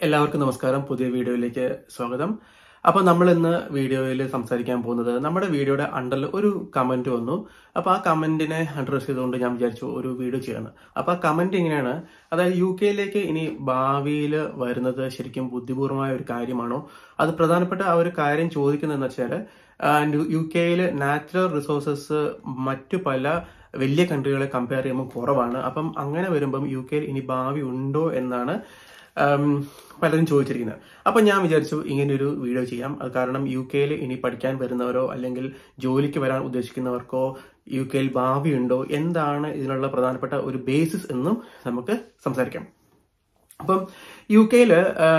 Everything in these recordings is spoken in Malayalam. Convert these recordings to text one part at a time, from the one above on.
എല്ലാവർക്കും നമസ്കാരം പുതിയ വീഡിയോയിലേക്ക് സ്വാഗതം അപ്പൊ നമ്മൾ ഇന്ന് വീഡിയോയിൽ സംസാരിക്കാൻ പോകുന്നത് നമ്മുടെ വീഡിയോയുടെ അണ്ടറിൽ ഒരു കമന്റ് വന്നു അപ്പൊ ആ കമന്റിനെ അഡ്രസ് ചെയ്തുകൊണ്ട് ഞാൻ വിചാരിച്ചു ഒരു വീഡിയോ ചെയ്യണം അപ്പൊ ആ കമന്റ് ഇങ്ങനെയാണ് അതായത് യു കെയിലേക്ക് ഇനി ഭാവിയിൽ വരുന്നത് ശരിക്കും ബുദ്ധിപൂർവമായ ഒരു കാര്യമാണോ അത് പ്രധാനപ്പെട്ട ആ ഒരു കാര്യം ചോദിക്കുന്നതെന്ന് വെച്ചാൽ യു കെയിൽ നാച്ചുറൽ റിസോഴ്സസ് മറ്റു പല വലിയ കൺട്രികളെ കമ്പയർ ചെയ്യുമ്പോൾ കുറവാണ് അപ്പം അങ്ങനെ വരുമ്പം യു കെയിൽ ഇനി ഭാവി ഉണ്ടോ എന്നാണ് ഉം, പലരും ചോദിച്ചിരിക്കുന്നത് അപ്പൊ ഞാൻ വിചാരിച്ചു ഇങ്ങനെ ഒരു വീഡിയോ ചെയ്യാം അത് കാരണം യു കെയിൽ ഇനി പഠിക്കാൻ വരുന്നവരോ അല്ലെങ്കിൽ ജോലിക്ക് വരാൻ ഉദ്ദേശിക്കുന്നവർക്കോ യു കെയിൽ ഭാവിയുണ്ടോ എന്താണ് ഇതിനുള്ള പ്രധാനപ്പെട്ട ഒരു ബേസിസ് എന്നും നമുക്ക് സംസാരിക്കാം അപ്പം യു കെയില്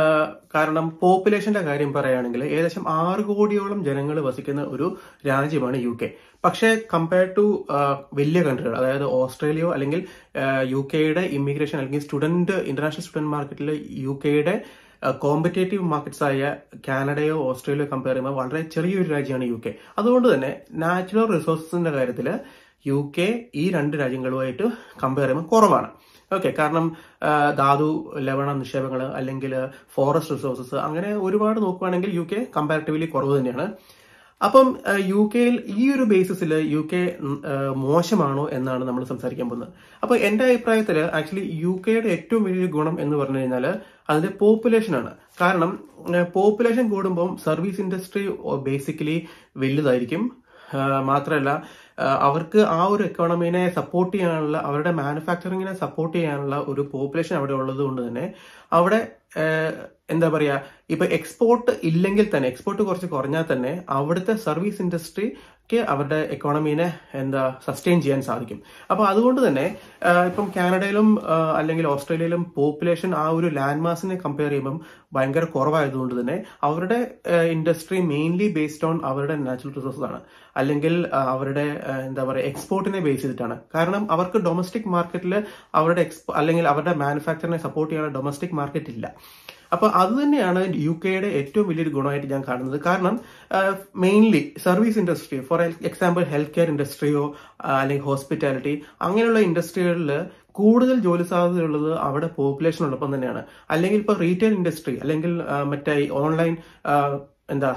കാരണം പോപ്പുലേഷന്റെ കാര്യം പറയുകയാണെങ്കിൽ ഏകദേശം ആറ് കോടിയോളം ജനങ്ങൾ വസിക്കുന്ന ഒരു രാജ്യമാണ് യു കെ പക്ഷേ കമ്പയർഡ് ടു വലിയ കൺട്രികൾ അതായത് ഓസ്ട്രേലിയയോ അല്ലെങ്കിൽ യു കെയുടെ ഇമിഗ്രേഷൻ അല്ലെങ്കിൽ സ്റ്റുഡന്റ് ഇന്റർനാഷണൽ സ്റ്റുഡന്റ് മാർക്കറ്റിൽ യു കെയുടെ കോമ്പറ്റേറ്റീവ് മാർക്കറ്റ്സ് ആയ കാനഡയോ ഓസ്ട്രേലിയയോ കമ്പയർ ചെയ്യുമ്പോൾ വളരെ ചെറിയൊരു രാജ്യമാണ് യു കെ അതുകൊണ്ട് തന്നെ നാച്ചുറൽ റിസോഴ്സസിന്റെ കാര്യത്തിൽ യു കെ ഈ രണ്ട് രാജ്യങ്ങളുമായിട്ട് കമ്പയർ ചെയ്യുമ്പോൾ കുറവാണ് ഓക്കെ കാരണം ആ, ധാതു ലവണ നിക്ഷേപങ്ങൾ അല്ലെങ്കിൽ ഫോറസ്റ്റ് റിസോഴ്സസ് അങ്ങനെ ഒരുപാട് നോക്കുകയാണെങ്കിൽ യു കെ കമ്പാരിറ്റീവ്ലി കുറവ് തന്നെയാണ് അപ്പം ആ, യു കെയിൽ ഈ ഒരു ബേസിസിൽ യു കെ ഉം, ആ, മോശമാണോ എന്നാണ് നമ്മൾ സംസാരിക്കാൻ പോകുന്നത് അപ്പൊ എന്റെ അഭിപ്രായത്തിൽ ആക്ച്വലി യു കെയുടെ ഏറ്റവും വലിയൊരു ഗുണം എന്ന് പറഞ്ഞു കഴിഞ്ഞാൽ അതിന്റെ പോപ്പുലേഷൻ ആണ് കാരണം പോപ്പുലേഷൻ കൂടുമ്പോൾ സർവീസ് ഇൻഡസ്ട്രി ബേസിക്കലി വലുതായിരിക്കും ആ, മാത്രമല്ല ആ, അവർക്ക് ആ ഒരു എക്കോണമീനെ സപ്പോർട്ട് ചെയ്യാനുള്ള അവരുടെ മാനുഫാക്ചറിങ്ങിനെ സപ്പോർട്ട് ചെയ്യാനുള്ള ഒരു പോപ്പുലേഷൻ അവിടെ ഉള്ളത് കൊണ്ട് തന്നെ അവിടെ ആ, എന്താ പറയാ ഇപ്പൊ എക്സ്പോർട്ട് ഇല്ലെങ്കിൽ തന്നെ എക്സ്പോർട്ട് കുറച്ച് കുറഞ്ഞാൽ തന്നെ അവിടുത്തെ സർവീസ് ഇൻഡസ്ട്രിക്ക് അവരുടെ എക്കോണമീനെ എന്താ സസ്റ്റെയിൻ ചെയ്യാൻ സാധിക്കും അപ്പൊ അതുകൊണ്ട് തന്നെ ആ, ഇപ്പം കാനഡയിലും ആ, അല്ലെങ്കിൽ ഓസ്ട്രേലിയയിലും പോപ്പുലേഷൻ ആ ഒരു ലാൻഡ് മാസിനെ കമ്പയർ ചെയ്യുമ്പം ഭയങ്കര കുറവായതുകൊണ്ട് തന്നെ അവരുടെ ഇൻഡസ്ട്രി മെയിൻലി ബേസ്ഡ് ഓൺ അവരുടെ നാച്ചുറൽ റിസോഴ്സസ് ആണ് അല്ലെങ്കിൽ ആ, അവരുടെ ആ, എന്താ പറയുക എക്സ്പോർട്ടിനെ ബേസ് ചെയ്തിട്ടാണ് കാരണം അവർക്ക് ഡൊമസ്റ്റിക് മാർക്കറ്റിൽ അവരുടെ എക്സ്പോ അല്ലെങ്കിൽ അവരുടെ മാനുഫാക്ചറിനെ സപ്പോർട്ട് ചെയ്യാനുള്ള ഡൊമസ്റ്റിക് മാർക്കറ്റ് ഇല്ല അപ്പൊ അത് തന്നെയാണ് യു കെയുടെ ഏറ്റവും വലിയൊരു ഗുണമായിട്ട് ഞാൻ കാണുന്നത് കാരണം mainly service industry for example health care ഇൻഡസ്ട്രിയോ അല്ലെങ്കിൽ ഹോസ്പിറ്റാലിറ്റി അങ്ങനെയുള്ള ഇൻഡസ്ട്രികളിൽ കൂടുതൽ ജോലി സാധ്യതയുള്ളത് അവിടെ പോപ്പുലേഷൻ ഉള്ളപ്പം തന്നെയാണ് അല്ലെങ്കിൽ ഇപ്പോൾ റീറ്റെയിൽ ഇൻഡസ്ട്രി അല്ലെങ്കിൽ ആ, മറ്റേ ഓൺലൈൻ എന്താ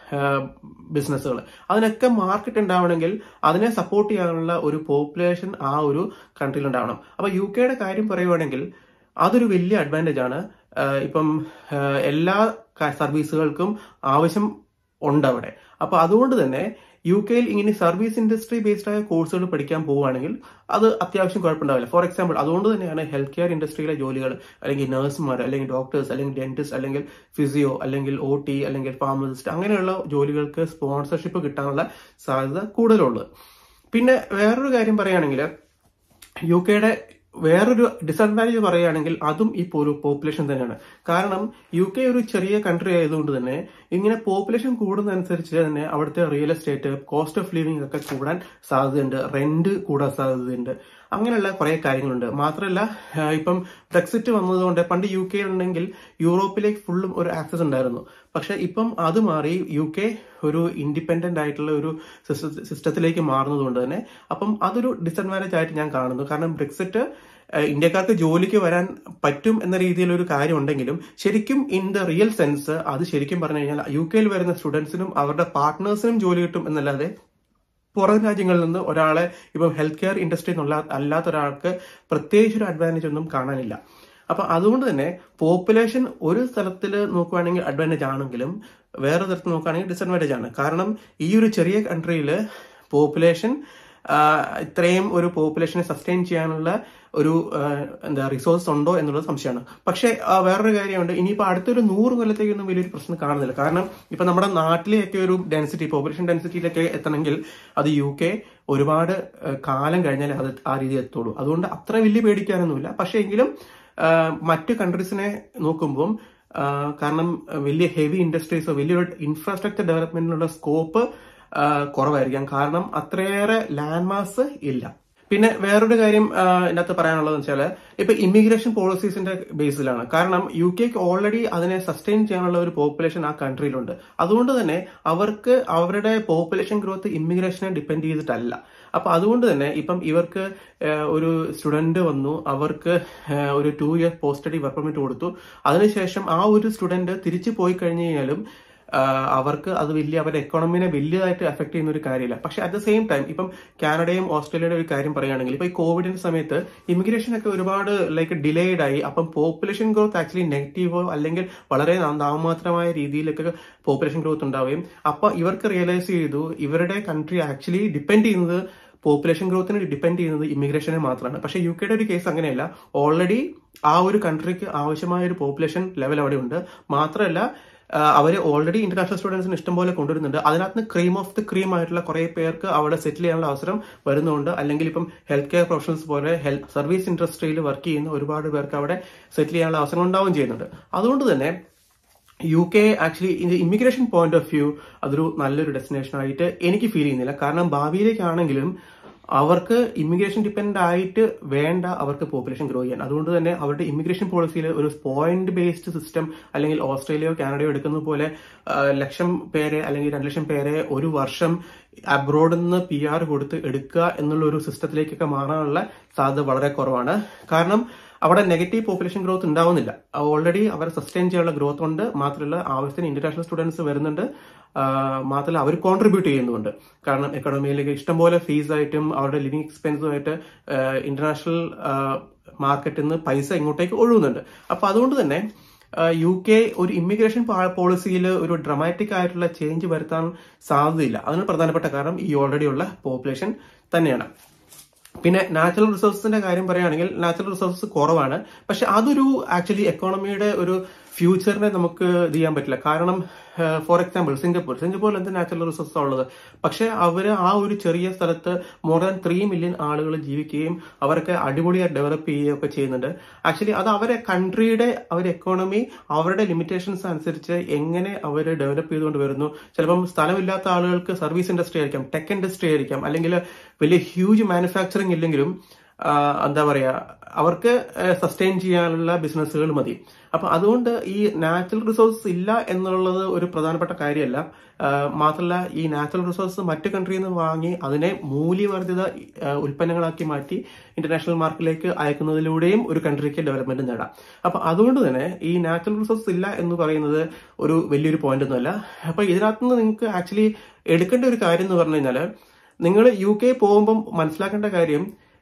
ബിസിനസ്സുകൾ അതിനൊക്കെ മാർക്കറ്റ് ഉണ്ടാവണമെങ്കിൽ അതിനെ സപ്പോർട്ട് ചെയ്യാനുള്ള ഒരു പോപ്പുലേഷൻ ആ ഒരു കൺട്രിയിൽ ഉണ്ടാവണം അപ്പൊ യു കെയുടെ കാര്യം പറയുവാണെങ്കിൽ അതൊരു വലിയ അഡ്വാൻറ്റേജ് ആണ് ആഹ് ഇപ്പം ആഹ് എല്ലാ ക- സർവീസുകൾക്കും ആവശ്യം ഉണ്ട് അവിടെ അപ്പൊ അതുകൊണ്ട് തന്നെ യു കെയിൽ ഇങ്ങനെ സർവീസ് ഇൻഡസ്ട്രി ബേസ്ഡ് ആയ കോഴ്സുകൾ പഠിക്കാൻ പോവുകയാണെങ്കിൽ അത് അത്യാവശ്യം കുഴപ്പമുണ്ടാവില്ല ഫോർ എക്സാമ്പിൾ അതുകൊണ്ട് തന്നെയാണ് ഹെൽത്ത് കെയർ ഇൻഡസ്ട്രിയിലെ ജോലികൾ അല്ലെങ്കിൽ നഴ്സുമാർ അല്ലെങ്കിൽ ഡോക്ടേഴ്സ് അല്ലെങ്കിൽ ഡെന്റിസ്റ്റ് അല്ലെങ്കിൽ ഫിസിയോ അല്ലെങ്കിൽ ഒ ടി അല്ലെങ്കിൽ ഫാർമസിസ്റ്റ് അങ്ങനെയുള്ള ജോലികൾക്ക് സ്പോൺസർഷിപ്പ് കിട്ടാനുള്ള സാധ്യത കൂടുതലുള്ളത് പിന്നെ വേറൊരു കാര്യം പറയുകയാണെങ്കിൽ യു കെയുടെ വേറൊരു ഡിസഡ്വാൻറ്റേജ് പറയുകയാണെങ്കിൽ അതും ഈ ഒരു പോപ്പുലേഷൻ തന്നെയാണ് കാരണം യു കെ ഒരു ചെറിയ കൺട്രി ആയതുകൊണ്ട് തന്നെ ഇങ്ങനെ പോപ്പുലേഷൻ കൂടുന്നതനുസരിച്ച് തന്നെ അവിടുത്തെ real estate cost of living ഒക്കെ കൂടാൻ സാധ്യതയുണ്ട് റെന്റ് കൂടാൻ സാധ്യതയുണ്ട് അങ്ങനെയുള്ള കുറെ കാര്യങ്ങളുണ്ട് മാത്രമല്ല ആ, ഇപ്പം ബ്രെക്സിറ്റ് വന്നതുകൊണ്ട് പണ്ട് യു കെ ഉണ്ടെങ്കിൽ യൂറോപ്പിലേക്ക് ഫുള്ളും ഒരു ആക്സസ് ഉണ്ടായിരുന്നു പക്ഷെ ഇപ്പം അത് മാറി യു കെ ഒരു ഇൻഡിപെൻഡന്റ് ആയിട്ടുള്ള ഒരു സിസ്റ്റത്തിലേക്ക് മാറുന്നത് കൊണ്ട് തന്നെ അപ്പം അതൊരു ഡിസഡ്വാൻറ്റേജ് ആയിട്ട് ഞാൻ കാണുന്നു കാരണം ബ്രെക്സിറ്റ് ഏഹ് ഇന്ത്യക്കാർക്ക് ജോലിക്ക് വരാൻ പറ്റും എന്ന രീതിയിൽ ഒരു കാര്യം ഉണ്ടെങ്കിലും ശരിക്കും ഇൻ ദ റിയൽ സെൻസ് അത് ശരിക്കും പറഞ്ഞു കഴിഞ്ഞാൽ യു കെയിൽ വരുന്ന സ്റ്റുഡൻസിനും അവരുടെ പാർട്ട്നേഴ്സിനും ജോലി കിട്ടും എന്നല്ലാതെ പുറം രാജ്യങ്ങളിൽ നിന്ന് ഒരാളെ ഇപ്പം ഹെൽത്ത് കെയർ ഇൻഡസ്ട്രി എന്നുള്ള അല്ലാത്ത ഒരാൾക്ക് പ്രത്യേകിച്ച് ഒരു അഡ്വാൻറ്റേജ് ഒന്നും കാണാനില്ല അപ്പൊ അതുകൊണ്ട് തന്നെ പോപ്പുലേഷൻ ഒരു സ്ഥലത്തിൽ നോക്കുവാണെങ്കിൽ അഡ്വാൻറ്റേജ് ആണെങ്കിലും വേറെ തരത്തിൽ നോക്കുകയാണെങ്കിൽ ഡിസഡ്വാൻറ്റേജ് ആണ് കാരണം ഈ ഒരു ചെറിയ കൺട്രിയിൽ പോപ്പുലേഷൻ ഇത്രയും ഒരു പോപ്പുലേഷനെ സസ്റ്റെയിൻ ചെയ്യാനുള്ള ഒരു ആ, എന്താ റിസോഴ്സ് ഉണ്ടോ എന്നുള്ളത് സംശയമാണ് പക്ഷേ ആ, വേറൊരു കാര്യമുണ്ട് ഇനിയിപ്പോൾ അടുത്തൊരു നൂറ് കൊല്ലത്തേക്കൊന്നും വലിയൊരു പ്രശ്നം കാണുന്നില്ല കാരണം ഇപ്പൊ നമ്മുടെ നാട്ടിലെയൊക്കെ ഒരു ഡെൻസിറ്റി പോപ്പുലേഷൻ ഡെൻസിറ്റിയിലൊക്കെ എത്തണമെങ്കിൽ അത് യു കെ ഒരുപാട് ആ, കാലം കഴിഞ്ഞാൽ അത് ആ രീതിയിൽ എത്തുള്ളൂ അതുകൊണ്ട് അത്ര വലിയ പേടിക്കാനൊന്നുമില്ല പക്ഷേ എങ്കിലും ആ, മറ്റ് കൺട്രീസിനെ നോക്കുമ്പോൾ ആ, കാരണം ആ, വലിയ ഹെവി ഇൻഡസ്ട്രീസോ വലിയൊരു ഇൻഫ്രാസ്ട്രക്ചർ ഡെവലപ്മെന്റിനുള്ള സ്കോപ്പ് കുറവായിരിക്കാം കാരണം അത്രയേറെ ലാൻഡ് മാസ് ഇല്ല പിന്നെ വേറൊരു കാര്യം ആ, ഇതിനകത്ത് പറയാനുള്ളത് വെച്ചാൽ ഇപ്പൊ ഇമിഗ്രേഷൻ പോളിസീസിന്റെ ബേസിലാണ് കാരണം യു കെക്ക് ഓൾറെഡി അതിനെ സസ്റ്റെയിൻ ചെയ്യാനുള്ള ഒരു പോപ്പുലേഷൻ ആ കൺട്രിയിലുണ്ട് അതുകൊണ്ട് തന്നെ അവർക്ക് അവരുടെ പോപ്പുലേഷൻ ഗ്രോത്ത് ഇമിഗ്രേഷനെ ഡിപ്പെൻഡ് ചെയ്തിട്ടല്ല അപ്പൊ അതുകൊണ്ട് തന്നെ ഇപ്പം ഇവർക്ക് ഏഹ്, ഒരു സ്റ്റുഡന്റ് വന്നു അവർക്ക് ഏഹ്, ഒരു two year post study work permit കൊടുത്തു അതിനുശേഷം ആ ഒരു സ്റ്റുഡന്റ് തിരിച്ചു പോയി കഴിഞ്ഞു കഴിഞ്ഞാലും ആഹ് അവർക്ക് അത് വലിയ അവരുടെ എക്കോണമിനെ വലിയതായിട്ട് എഫക്ട് ചെയ്യുന്ന ഒരു കാര്യമില്ല പക്ഷെ അറ്റ് ദ സെയിം ടൈം ഇപ്പം കാനഡയും ഓസ്ട്രേലിയയുടെ ഒരു കാര്യം പറയുകയാണെങ്കിൽ ഇപ്പൊ ഈ കോവിഡിന്റെ സമയത്ത് ഇമിഗ്രേഷൻ ഒക്കെ ഒരുപാട് ലൈക്ക് ഡിലേഡ് ആയി അപ്പം പോപ്പുലേഷൻ ഗ്രോത്ത് ആക്ച്വലി നെഗറ്റീവോ അല്ലെങ്കിൽ വളരെ നാ- നാമമാത്രമായ രീതിയിലൊക്കെ പോപ്പുലേഷൻ ഗ്രോത്ത് ഉണ്ടാവുകയും അപ്പൊ ഇവർക്ക് റിയലൈസ് ചെയ്തു ഇവരുടെ കൺട്രി ആക്ച്വലി ഡിപ്പെൻഡ് ചെയ്യുന്നത് പോപ്പുലേഷൻ ഗ്രോത്തിന് ഡിപ്പെൻഡ് ചെയ്യുന്നത് ഇമിഗ്രേഷനെ മാത്രമാണ് പക്ഷേ യു കെയുടെ ഒരു കേസ് അങ്ങനെയല്ല ഓൾറെഡി ആ ഒരു കൺട്രിക്ക് ആവശ്യമായ ഒരു പോപ്പുലേഷൻ ലെവൽ അവിടെ ഉണ്ട് മാത്രമല്ല അവർ ഓൾറെഡി ഇന്റർനാഷണൽ സ്റ്റുഡൻസിന് ഇഷ്ടംപോലെ കൊണ്ടുവരുന്നുണ്ട് അതിനകത്ത് ക്രീം ഓഫ് ദി ക്രീം ആയിട്ടുള്ള കുറെ പേർക്ക് അവിടെ സെറ്റിൽ ചെയ്യാനുള്ള അവസരം വരുന്നുണ്ട് അല്ലെങ്കിൽ ഇപ്പം ഹെൽത്ത് കെയർ പ്രൊഫഷണൽസ് പോലെ ഹെൽത്ത് സർവീസ് ഇൻഡസ്ട്രിയിൽ വർക്ക് ചെയ്യുന്ന ഒരുപാട് പേർക്ക് അവിടെ സെറ്റിൽ ചെയ്യാനുള്ള അവസരം ഉണ്ടാവുകയും ചെയ്യുന്നുണ്ട് അതുകൊണ്ട് തന്നെ U K actually immigration point of view അതൊരു നല്ലൊരു ഡെസ്റ്റിനേഷൻ ആയിട്ട് എനിക്ക് ഫീൽ ചെയ്യുന്നില്ല കാരണം ഭാവിയിലേക്കാണെങ്കിലും അവർക്ക് ഇമിഗ്രേഷൻ ഡിപ്പെൻഡ് ആയിട്ട് വേണ്ട അവർക്ക് പോപ്പുലേഷൻ ഗ്രോ ചെയ്യാൻ അതുകൊണ്ട് തന്നെ അവരുടെ ഇമിഗ്രേഷൻ പോളിസിയിൽ ഒരു പോയിന്റ് ബേസ്ഡ് സിസ്റ്റം അല്ലെങ്കിൽ ഓസ്ട്രേലിയയോ കാനഡയോ എടുക്കുന്നത് പോലെ ആ, ലക്ഷം പേരെ അല്ലെങ്കിൽ രണ്ട് ലക്ഷം പേരെ ഒരു വർഷം അബ്രോഡിൽ നിന്ന് പി ആർ കൊടുത്ത് എടുക്കുക എന്നുള്ള ഒരു സിസ്റ്റത്തിലേക്കൊക്കെ മാറാനുള്ള സാധ്യത വളരെ കുറവാണ് കാരണം അവിടെ നെഗറ്റീവ് പോപ്പുലേഷൻ ഗ്രോത്ത് ഉണ്ടാവുന്നില്ല ഓൾറെഡി അവർ സസ്റ്റെയിൻ ചെയ്യാനുള്ള ഗ്രോത്ത് ഉണ്ട് മാത്രമല്ല ആവശ്യത്തിന് ഇന്റർനാഷണൽ സ്റ്റുഡൻസ് വരുന്നുണ്ട് ആ, മാത്രമല്ല അവർ കോൺട്രിബ്യൂട്ട് ചെയ്യുന്നുണ്ട് കാരണം എക്കണോമിയിലേക്ക് ഇഷ്ടംപോലെ ഫീസ് ആയിട്ടും അവരുടെ ലിവിങ് എക്സ്പെൻസുമായിട്ട് ഇന്റർനാഷണൽ മാർക്കറ്റിൽ നിന്ന് പൈസ ഇങ്ങോട്ടേക്ക് ഒഴുകുന്നുണ്ട് അപ്പൊ അതുകൊണ്ട് തന്നെ യു കെ ഒരു ഇമിഗ്രേഷൻ പോളിസിയിൽ ഒരു ഡ്രമാറ്റിക് ആയിട്ടുള്ള ചേഞ്ച് വരുത്താൻ സാധ്യതയില്ല അതിന് പ്രധാനപ്പെട്ട കാരണം ഈ ഓൾറെഡി ഉള്ള പോപ്പുലേഷൻ തന്നെയാണ് പിന്നെ നാച്ചുറൽ റിസോഴ്സിന്റെ കാര്യം പറയുകയാണെങ്കിൽ നാച്ചുറൽ റിസോഴ്സസ് കുറവാണ് പക്ഷെ അതൊരു ആക്ച്വലി എക്കോണമിയുടെ ഒരു ഫ്യൂച്ചറിനെ നമുക്ക് ഇത് ചെയ്യാൻ പറ്റില്ല കാരണം ഫോർ എക്സാമ്പിൾ സിംഗപ്പൂർ സിംഗപ്പൂരിൽ എന്ത് നാച്ചുറൽ റിസോഴ്സ് ഉള്ളത് പക്ഷെ അവര് ആ ഒരു ചെറിയ സ്ഥലത്ത് മോർ ദാൻ ത്രീ മില്യൺ ആളുകൾ ജീവിക്കുകയും അവരൊക്കെ അടിപൊളിയായി ഡെവലപ്പ് ചെയ്യുകയും ഒക്കെ ചെയ്യുന്നുണ്ട് ആക്ച്വലി അത് അവരെ കൺട്രിയുടെ അവരുടെ എക്കോണമി അവരുടെ ലിമിറ്റേഷൻസ് അനുസരിച്ച് എങ്ങനെ അവർ ഡെവലപ്പ് ചെയ്തുകൊണ്ട് വരുന്നു ചിലപ്പം സ്ഥലമില്ലാത്ത ആളുകൾക്ക് സർവീസ് ഇൻഡസ്ട്രി ആയിരിക്കാം ടെക് ഇൻഡസ്ട്രി ആയിരിക്കാം അല്ലെങ്കിൽ വലിയ ഹ്യൂജ് മാനുഫാക്ചറിങ് ഇല്ലെങ്കിലും ആ, എന്താ പറയാ അവർക്ക് സസ്റ്റെയിൻ ചെയ്യാനുള്ള ബിസിനസ്സുകൾ മതി അപ്പൊ അതുകൊണ്ട് ഈ നാച്ചുറൽ റിസോഴ്സ് ഇല്ല എന്നുള്ളത് ഒരു പ്രധാനപ്പെട്ട കാര്യമല്ല ആ, മാത്രമല്ല ഈ നാച്ചുറൽ റിസോഴ്സ് മറ്റു കൺട്രിയിൽ നിന്ന് വാങ്ങി അതിനെ മൂല്യവർദ്ധിത ആ, ഉൽപ്പന്നങ്ങളാക്കി മാറ്റി ഇന്റർനാഷണൽ മാർക്കറ്റിലേക്ക് അയക്കുന്നതിലൂടെയും ഒരു കൺട്രിക്ക് ഡെവലപ്മെന്റ് നേടാം അപ്പൊ അതുകൊണ്ട് തന്നെ ഈ നാച്ചുറൽ റിസോഴ്സ് ഇല്ല എന്ന് പറയുന്നത് ഒരു വലിയൊരു പോയിന്റ് ഒന്നുമല്ല അപ്പൊ ഇതിനകത്ത് നിന്ന് നിങ്ങൾക്ക് ആക്ച്വലി എടുക്കേണ്ട ഒരു കാര്യം എന്ന് പറഞ്ഞു കഴിഞ്ഞാൽ നിങ്ങൾ യു കെ പോകുമ്പം മനസ്സിലാക്കേണ്ട കാര്യം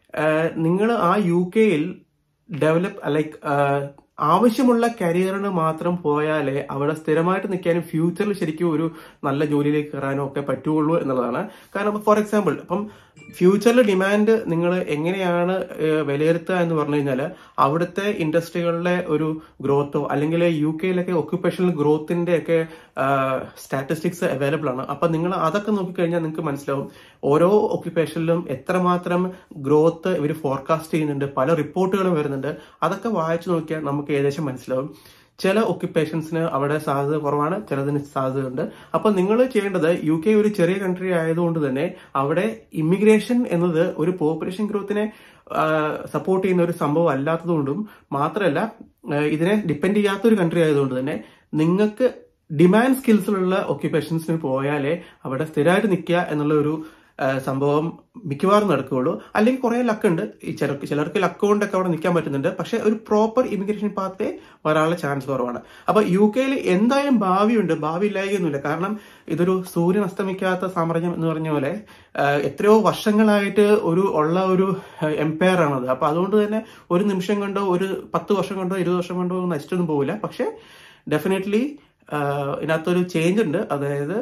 നിങ്ങൾ ആ യു കെയിൽ ഡെവലപ്പ് ലൈക്ക് ആവശ്യമുള്ള കരിയറിന് മാത്രം പോയാലേ അവിടെ സ്ഥിരമായിട്ട് നിൽക്കാനും ഫ്യൂച്ചറിൽ ശരിക്കും ഒരു നല്ല ജോലിയിലേക്ക് കയറാനും ഒക്കെ പറ്റുള്ളൂ എന്നുള്ളതാണ് കാരണം ഫോർ എക്സാമ്പിൾ ഇപ്പം ഫ്യൂച്ചറിൽ ഡിമാൻഡ് നിങ്ങൾ എങ്ങനെയാണ് ഏഹ്, വിലയിരുത്തുക എന്ന് പറഞ്ഞു കഴിഞ്ഞാൽ അവിടുത്തെ ഇൻഡസ്ട്രികളിലെ ഒരു ഗ്രോത്തോ അല്ലെങ്കിൽ യു കെയിലൊക്കെ ഒക്യുപ്പേഷണൽ ഗ്രോത്തിന്റെ ഒക്കെ സ്റ്റാറ്റിസ്റ്റിക്സ് അവൈലബിൾ ആണ് അപ്പൊ നിങ്ങൾ അതൊക്കെ നോക്കിക്കഴിഞ്ഞാൽ നിങ്ങൾക്ക് മനസ്സിലാവും ഓരോ ഒക്യുപ്പേഷനിലും എത്രമാത്രം ഗ്രോത്ത് ഇവർ ഫോർകാസ്റ്റ് ചെയ്യുന്നുണ്ട് പല റിപ്പോർട്ടുകളും വരുന്നുണ്ട് അതൊക്കെ വായിച്ചു നോക്കിയാൽ നമുക്ക് ഏകദേശം മനസ്സിലാവും ചില ഒക്യുപ്പേഷൻസിന് അവിടെ സാധ്യത കുറവാണ് ചിലതിന് സാധ്യതയുണ്ട് അപ്പൊ നിങ്ങൾ ചെയ്യേണ്ടത് യു കെ ഒരു ചെറിയ കൺട്രി ആയതുകൊണ്ട് തന്നെ അവിടെ ഇമിഗ്രേഷൻ എന്നത് ഒരു പോപ്പുലേഷൻ ഗ്രോത്തിനെ സപ്പോർട്ട് ചെയ്യുന്ന ഒരു സംഭവം അല്ലാത്തതുകൊണ്ടും മാത്രമല്ല ആ, ഇതിനെ ഡിപ്പെൻഡ് ചെയ്യാത്ത ഒരു കൺട്രി ആയതുകൊണ്ട് തന്നെ നിങ്ങൾക്ക് ഡിമാൻഡ് സ്കിൽസിലുള്ള ഒക്യുപ്പേഷൻസിന് പോയാലേ അവിടെ സ്ഥിരമായിട്ട് നിൽക്കുക എന്നുള്ള ഒരു ആ, സംഭവം മിക്കവാറും നടക്കുകയുള്ളൂ അല്ലെങ്കിൽ കുറെ ലക്ക് ഉണ്ട് ഈ ചിലർക്ക് ചിലർക്ക് ലക്ക് കൊണ്ടൊക്കെ അവിടെ നിൽക്കാൻ പറ്റുന്നുണ്ട് പക്ഷെ ഒരു പ്രോപ്പർ ഇമിഗ്രേഷൻ പാത്തേ വരാനുള്ള ചാൻസ് കുറവാണ് അപ്പൊ യു കെയിൽ എന്തായാലും ഭാവിയുണ്ട് ഭാവി ഇല്ലായൊന്നുമില്ല കാരണം ഇതൊരു സൂര്യൻ അസ്തമിക്കാത്ത സാമ്രാജ്യം എന്ന് പറഞ്ഞ പോലെ ആ, എത്രയോ വർഷങ്ങളായിട്ട് ഒരു ഉള്ള ഒരു എംപയർ ആണത് അപ്പൊ അതുകൊണ്ട് തന്നെ ഒരു നിമിഷം കൊണ്ടോ ഒരു പത്ത് വർഷം കൊണ്ടോ ഇരുപത് വർഷം കൊണ്ടോ നശിച്ചൊന്നും പോവില്ല പക്ഷെ ഡെഫിനറ്റ്ലി ഇതിനകത്തൊരു ചേഞ്ച് ഉണ്ട് അതായത്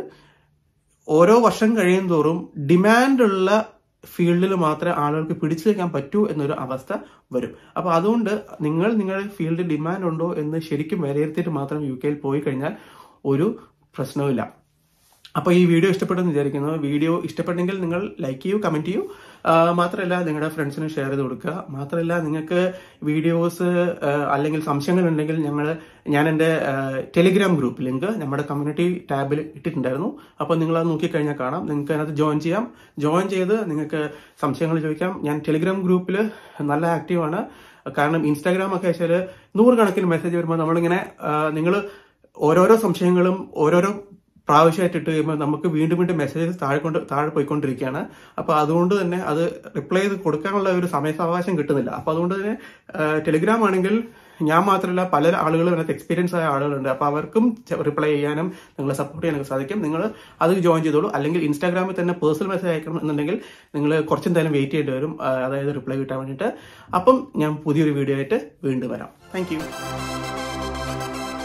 ഓരോ വർഷം കഴിയും തോറും ഡിമാൻഡ് ഉള്ള ഫീൽഡിൽ മാത്രമേ ആളുകൾക്ക് പിടിച്ചു നിൽക്കാൻ പറ്റൂ എന്നൊരു അവസ്ഥ വരും അപ്പൊ അതുകൊണ്ട് നിങ്ങൾ നിങ്ങളുടെ ഫീൽഡിൽ ഡിമാൻഡ് ഉണ്ടോ എന്ന് ശരിക്കും വിലയിരുത്തിയിട്ട് മാത്രം യു കെയിൽ പോയി കഴിഞ്ഞാൽ ഒരു പ്രശ്നവുമില്ല അപ്പൊ ഈ വീഡിയോ ഇഷ്ടപ്പെട്ടെന്ന് വിചാരിക്കുന്നു വീഡിയോ ഇഷ്ടപ്പെട്ടെങ്കിൽ നിങ്ങൾ ലൈക്ക് ചെയ്യൂ കമന്റ് ചെയ്യൂ ആ, മാത്രമല്ല നിങ്ങളുടെ ഫ്രണ്ട്സിന് ഷെയർ ചെയ്ത് കൊടുക്കുക മാത്രമല്ല നിങ്ങൾക്ക് വീഡിയോസ് അല്ലെങ്കിൽ സംശയങ്ങൾ ഉണ്ടെങ്കിൽ ഞങ്ങൾ ഞാൻ എൻ്റെ ടെലിഗ്രാം ഗ്രൂപ്പ് ലിങ്ക് നമ്മുടെ കമ്മ്യൂണിറ്റി ടാബിൽ ഇട്ടിട്ടുണ്ടായിരുന്നു അപ്പോൾ നിങ്ങൾ അത് നോക്കിക്കഴിഞ്ഞാൽ കാണാം നിങ്ങൾക്ക് അതിനകത്ത് ജോയിൻ ചെയ്യാം ജോയിൻ ചെയ്ത് നിങ്ങൾക്ക് സംശയങ്ങൾ ചോദിക്കാം ഞാൻ ടെലിഗ്രാം ഗ്രൂപ്പിൽ നല്ല ആക്റ്റീവാണ് കാരണം ഇൻസ്റ്റാഗ്രാം ഒക്കെ വെച്ചാൽ നൂറുകണക്കിന് മെസ്സേജ് വരുമ്പോൾ നമ്മളിങ്ങനെ നിങ്ങൾ ഓരോരോ സംശയങ്ങളും ഓരോരോ പ്രാവശ്യമായിട്ട് ഇട്ട് കഴിയുമ്പോൾ നമുക്ക് വീണ്ടും വീണ്ടും മെസ്സേജസ് താഴെ കൊണ്ട് താഴെ പോയിക്കൊണ്ടിരിക്കുകയാണ് അപ്പോൾ അതുകൊണ്ട് തന്നെ അത് റിപ്ലൈ ചെയ്ത് കൊടുക്കാനുള്ള ഒരു സമയസാവകാശം കിട്ടുന്നില്ല അപ്പോൾ അതുകൊണ്ട് തന്നെ ടെലിഗ്രാം ആണെങ്കിൽ ഞാൻ മാത്രമല്ല പല ആളുകളും അതിനകത്ത് എക്സ്പീരിയൻസ് ആയ ആളുകളുണ്ട് അപ്പോൾ അവർക്കും റിപ്ലൈ ചെയ്യാനും നിങ്ങളെ സപ്പോർട്ട് ചെയ്യാനൊക്കെ സാധിക്കും നിങ്ങൾ അത് ജോയിൻ ചെയ്തോളൂ അല്ലെങ്കിൽ ഇൻസ്റ്റാഗ്രാമിൽ തന്നെ പേഴ്സണൽ മെസ്സേജ് അയക്കണം എന്നുണ്ടെങ്കിൽ നിങ്ങൾ കുറച്ചെന്തായാലും വെയിറ്റ് ചെയ്യേണ്ടി വരും ആ, അതായത് റിപ്ലൈ കിട്ടാൻ വേണ്ടിയിട്ട് അപ്പം ഞാൻ പുതിയൊരു വീഡിയോ ആയിട്ട് വീണ്ടും വരാം താങ്ക്